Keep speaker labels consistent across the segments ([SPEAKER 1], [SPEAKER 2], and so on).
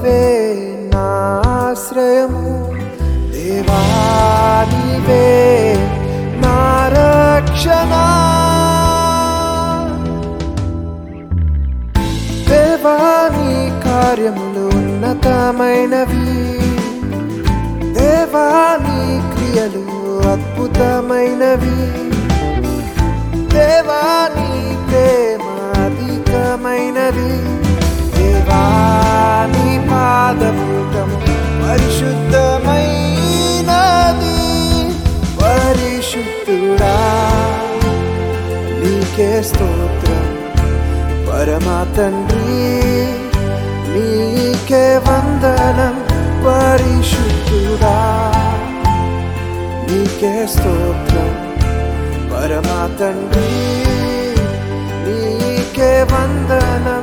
[SPEAKER 1] నీవే నాశ్రయము దేవా నీవే నా రక్షణ దేవా నీ కార్యములు ఉన్నతమైనవి దేవా నీ క్రియలు అద్భుతమైనవి దేవా నీ ప్రేమ అధికమైనది దేవా నీ పాదపూతము పరిశుద్ధమైనది పరిశుద్ధుడా నీకే స్తోత్రం పరమా తండ్రి నీకే వందనం పరిశుద్ధుడా నీకే స్తోత్రం పరమా తండ్రి నీకే వందనం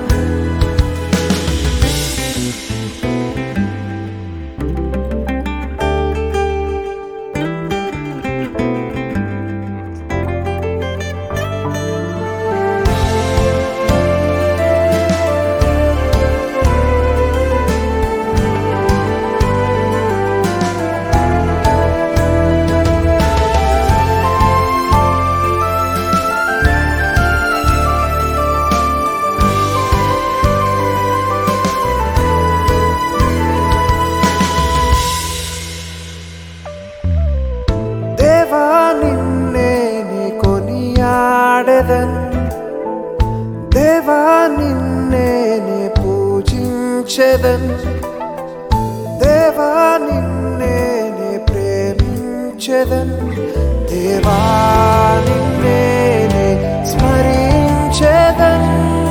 [SPEAKER 1] దేవా నిన్నే నీ కొనియాడెదన్ దేవా నిన్నే నీ పూజించెదన్ దేవా నిన్నే నీ ప్రేమించెదన్ దేవా నిన్నే నీ స్మరించెదన్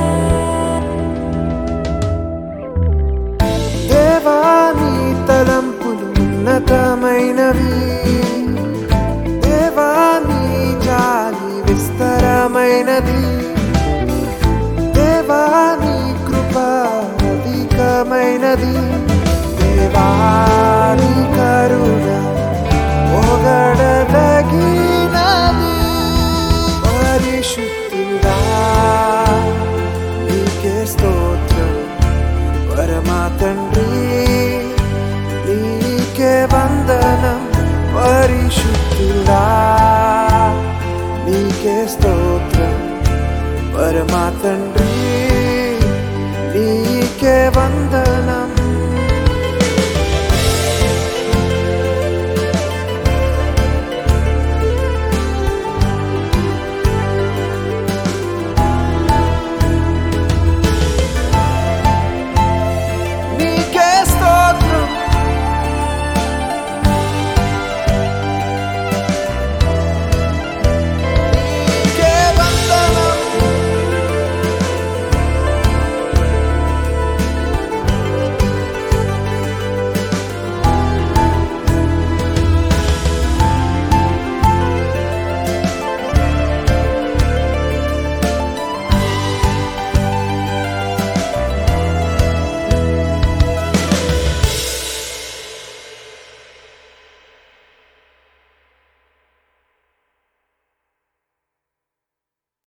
[SPEAKER 1] దేవా నీ తలంపులు ఉన్నతమైనవి దేవా నీ జాలి విస్తరమైనది దేవా నీ కృప అధికమైనది దేవా నీ కరుణ పొగడదగినది పరిశుద్ధుడా నీకే స్తోత్రం పరమా తండ్రి నీకే వందనం పరిశుద్ధుడా నీకే స్తోత్రం పరమా తండ్రి నీకే వందనం